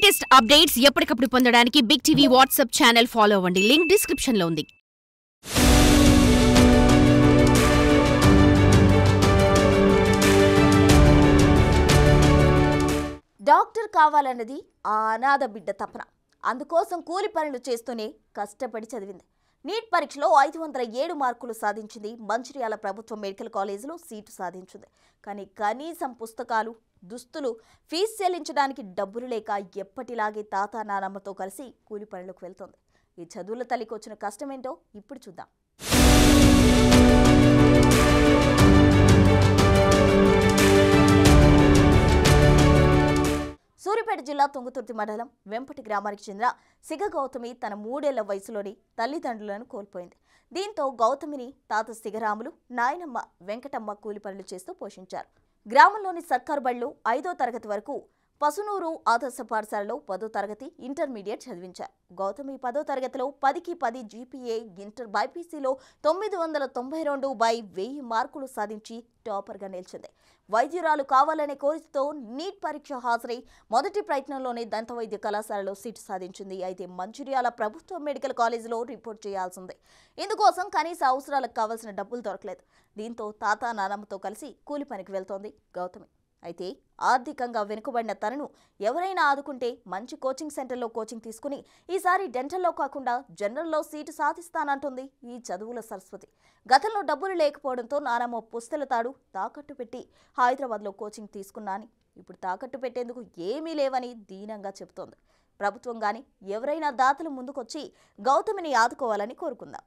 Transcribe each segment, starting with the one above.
latest updates ఎప్పటికప్పుడు పొందడానికి big TV WhatsApp channel follow అవ్వండి లింక్ డిస్క్రిప్షన్ లో ఉంది డాక్టర్ కావాలన్నది ఆ అనాథ బిడ్డ తపన అందుకోసం కూలి పనులు చేస్తూనే కష్టపడి చదివింది నీట్ పరీక్షలో ఐదు వందల ఏడు మార్కులు సాధించింది మంచిర్యాల ప్రభుత్వ మెడికల్ కాలేజీలో సీటు సాధించింది కానీ కనీసం పుస్తకాలు దుస్తులు ఫీజు చెల్లించడానికి డబ్బులు లేక ఎప్పటిలాగే తాత నానమ్మతో కలిసి కూలి పనులకు వెళ్తోంది ఈ చదువుల తల్లికి వచ్చిన కష్టమేంటో ఇప్పుడు చూద్దాం సూర్యాపేట జిల్లా తుంగతుర్తి మండలం వెంపటి గ్రామానికి చెందిన సిగ గౌతమి తన మూడేళ్ల వయసులోని తల్లిదండ్రులను కోల్పోయింది దీంతో గౌతమిని తాత సిగరాములు నాయనమ్మ వెంకటమ్మ కూలి పనులు చేస్తూ పోషించారు గ్రామంలోని సర్కారు బళ్ళు ఐదో తరగతి వరకు పసునూరు ఆదర్శ పాఠశాలలో పదో తరగతి ఇంటర్మీడియట్ చదివించారు గౌతమి పదో తరగతిలో పదికి పది జీపీఏ ఇంటర్ బైపీసీలో తొమ్మిది వందల తొంభై రెండు బై వెయ్యి మార్కులు సాధించి టాపర్గా నిలిచింది వైద్యురాలు కావాలనే కోరికతో నీట్ పరీక్ష హాజరై మొదటి ప్రయత్నంలోనే దంత వైద్య కళాశాలలో సీటు సాధించింది అయితే మంచిర్యాల ప్రభుత్వ మెడికల్ కాలేజీలో రిపోర్ట్ చేయాల్సింది ఇందుకోసం కనీస అవసరాలకు కావాల్సిన డబ్బులు దొరకలేదు దీంతో తాత నానమ్మతో కలిసి కూలి పనికి వెళ్తోంది గౌతమి అయితే ఆర్థికంగా వెనుకబడిన తనను ఎవరైనా ఆదుకుంటే మంచి కోచింగ్ సెంటర్లో కోచింగ్ తీసుకుని ఈసారి డెంటల్లో కాకుండా జనరల్లో సీటు సాధిస్తానంటుంది ఈ చదువుల సరస్వతి గతంలో డబ్బులు లేకపోవడంతో నానమ్మ పుస్తల తాడు తాకట్టు పెట్టి హైదరాబాద్లో కోచింగ్ తీసుకున్నా అని ఇప్పుడు తాకట్టు పెట్టేందుకు ఏమీ లేవని దీనంగా చెబుతోంది ప్రభుత్వం గాని ఎవరైనా దాతలు ముందుకొచ్చి గౌతమిని ఆదుకోవాలని కోరుకుందాం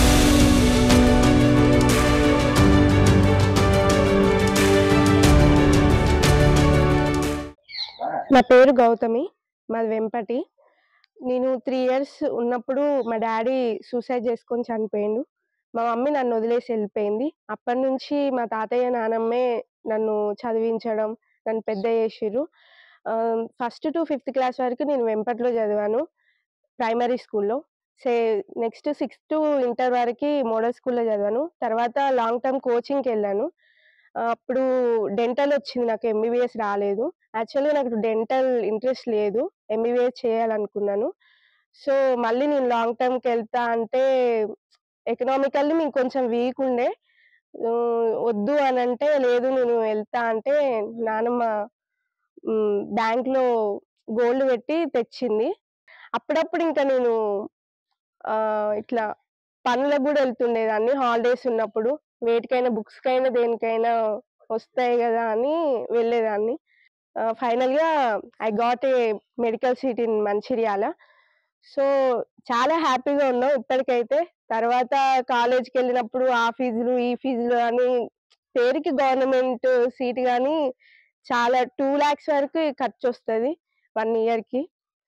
నా పేరు గౌతమి మాది వెంపటి నేను త్రీ ఇయర్స్ ఉన్నప్పుడు మా డాడీ సూసైడ్ చేసుకొని చనిపోయిండు మా మమ్మీ నన్ను వదిలేసి వెళ్ళిపోయింది అప్పటి నుంచి మా తాతయ్య నానమ్మే నన్ను చదివించడం నన్ను పెద్ద చేసిర్రు ఫస్ట్ టు ఫిఫ్త్ క్లాస్ వరకు నేను వెంపట్లో చదివాను ప్రైమరీ స్కూల్లో say next sixth to inter వరకు మోడల్ స్కూల్లో చదివాను తర్వాత లాంగ్ టర్మ్ కోచింగ్కి వెళ్ళాను ఆ, అప్పుడు డెంటల్ వచ్చింది నాకు ఎంబీబీఎస్ రాలేదు యాక్చువల్గా నాకు డెంటల్ ఇంట్రెస్ట్ లేదు ఎంబీబీఎస్ చేయాలనుకున్నాను సో మళ్ళీ నేను లాంగ్ టర్మ్కి వెళ్తా అంటే ఎకనామికల్లీ మేము కొంచెం వీక్ ఉండే ఆ, వద్దు అని అంటే లేదు నేను వెళ్తా అంటే నానమ్మ బ్యాంక్లో గోల్డ్ పెట్టి తెచ్చింది అప్పుడప్పుడు ఇంకా నేను ఆ, ఇట్లా పనులకు కూడా వెళ్తుండేదాన్ని హాలిడేస్ ఉన్నప్పుడు వేటికైనా బుక్స్ కైనా దేనికైనా వస్తాయి కదా అని వెళ్ళేదాన్ని ఫైనల్ గా I got a medical seat in Mancherial so చాలా హ్యాపీగా ఉన్నాం ఇప్పటికైతే తర్వాత కాలేజ్కి వెళ్ళినప్పుడు ఆ ఫీజులు ఈ ఫీజులు అని పేరుకి గవర్నమెంట్ సీట్ కానీ చాలా టూ ల్యాక్స్ వరకు ఖర్చు వస్తుంది వన్ ఇయర్కి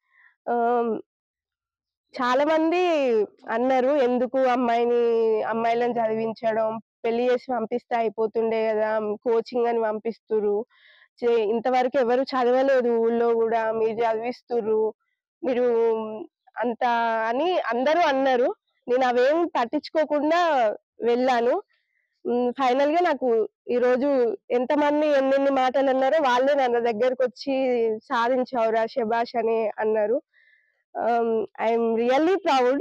చాలా మంది అన్నారు ఎందుకు అమ్మాయిని అమ్మాయిలను చదివించడం పెళ్లి చేసి పంపిస్తే అయిపోతుండే కదా కోచింగ్ అని పంపిస్తుర్రు చే- ఇంతవరకు ఎవరు చదవలేదు ఊళ్ళో కూడా మీరు చదివిస్తుర్రు మీరు అంత అని అందరూ అన్నారు నేను అవేం పట్టించుకోకుండా వెళ్ళాను ఫైనల్ గా నాకు ఈ రోజు ఎంతమంది ఎన్నెన్ని మాటలు అన్నారో వాళ్ళే నా దగ్గరకు వచ్చి సాధించావురా శబాష్ అని అన్నారు ఐఎమ్ రియల్లీ ప్రౌడ్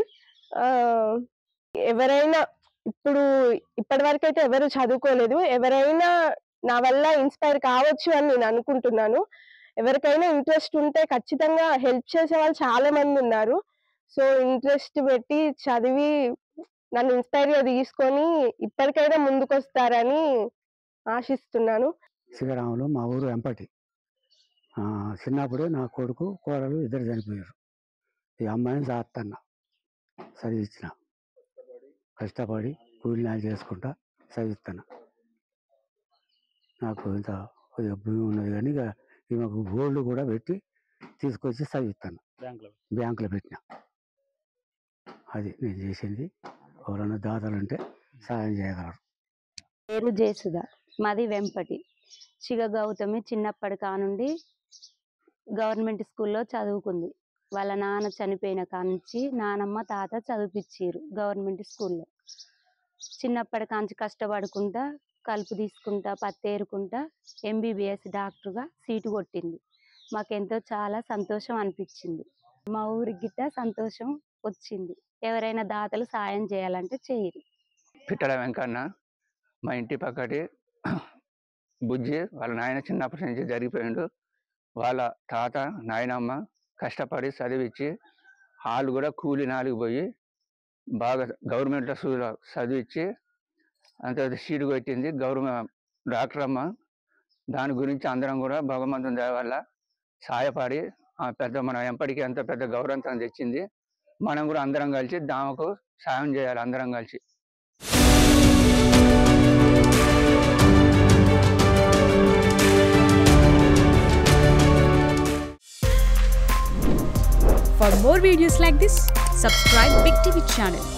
ఎవరైనా ఇప్పుడు ఇప్పటి వరకు అయితే ఎవరు చదువుకోలేదు ఎవరైనా నా వల్ల ఇన్స్పైర్ కావచ్చు అని నేను అనుకుంటున్నాను ఎవరికైనా ఇంట్రెస్ట్ ఉంటే ఖచ్చితంగా హెల్ప్ చేసే వాళ్ళు చాలా మంది ఉన్నారు సో ఇంట్రెస్ట్ పెట్టి చదివి నన్ను ఇన్స్పైర్ గా తీసుకొని ఇప్పటికైనా ముందుకొస్తారని ఆశిస్తున్నాను శివరాములు మా ఊరు వెంపటి ఆ, చిన్నప్పుడే నా కొడుకు కోడలు ఇద్దరు చనిపోయారు ఈ అమ్మాయిని సాత్తన్న చదివించిన కష్టపడి కూలినాలు చేసుకుంటా చదివిస్తాను నాకు ఇంత కొద్దిగా భూమి ఉన్నది కానీ ఇక ఈమెకు గోల్డ్ కూడా పెట్టి తీసుకొచ్చి చదివిస్తాను బ్యాంకులో పెట్టిన అది నేను చేసింది ఎవరైనా దాతలు ఉంటే సహాయం చేయగలరు పేరు జయసుధ మాది వెంపటి శిగ గౌతమి చిన్నప్పటి కానుండి గవర్నమెంట్ స్కూల్లో చదువుకుంది వాళ్ళ నాన్న చనిపోయిన కానుంచి నానమ్మ తాత చదివిపించారు గవర్నమెంట్ స్కూల్లో చిన్నప్పటి కాంచి కష్టపడుకుంటా కలుపు తీసుకుంటా పత్తి ఏరుకుంటా ఎంబీబీఎస్ డాక్టర్గా సీటు కొట్టింది మాకెంతో చాలా సంతోషం అనిపించింది మా ఊరికి గిట్ట సంతోషం వచ్చింది ఎవరైనా దాతలు సాయం చేయాలంటే చేయరు పిట్టల వెంకన్న మా ఇంటి పక్కటి బుజ్జి వాళ్ళ నాయన చిన్నప్పటి నుంచి జరిగిపోయిండు వాళ్ళ తాత నాయనమ్మ కష్టపడి చదివించి వాళ్ళు కూడా కూలి నాలుగు పోయి బాగా గవర్నమెంట్లో చూ- చదివించి అంత సీటు కొట్టింది గవర్నమెంట్ డాక్టర్ అమ్మ దాని గురించి అందరం కూడా భగవంతుని దయ వల్ల సహాయపడి ఆ పెద్ద మన ఎంపటికి ఎంత పెద్ద గౌరవం తెచ్చింది మనం కూడా అందరం కలిసి దామకు సాయం చేయాలి అందరం కలిసి For more videos like this, subscribe Big TV channel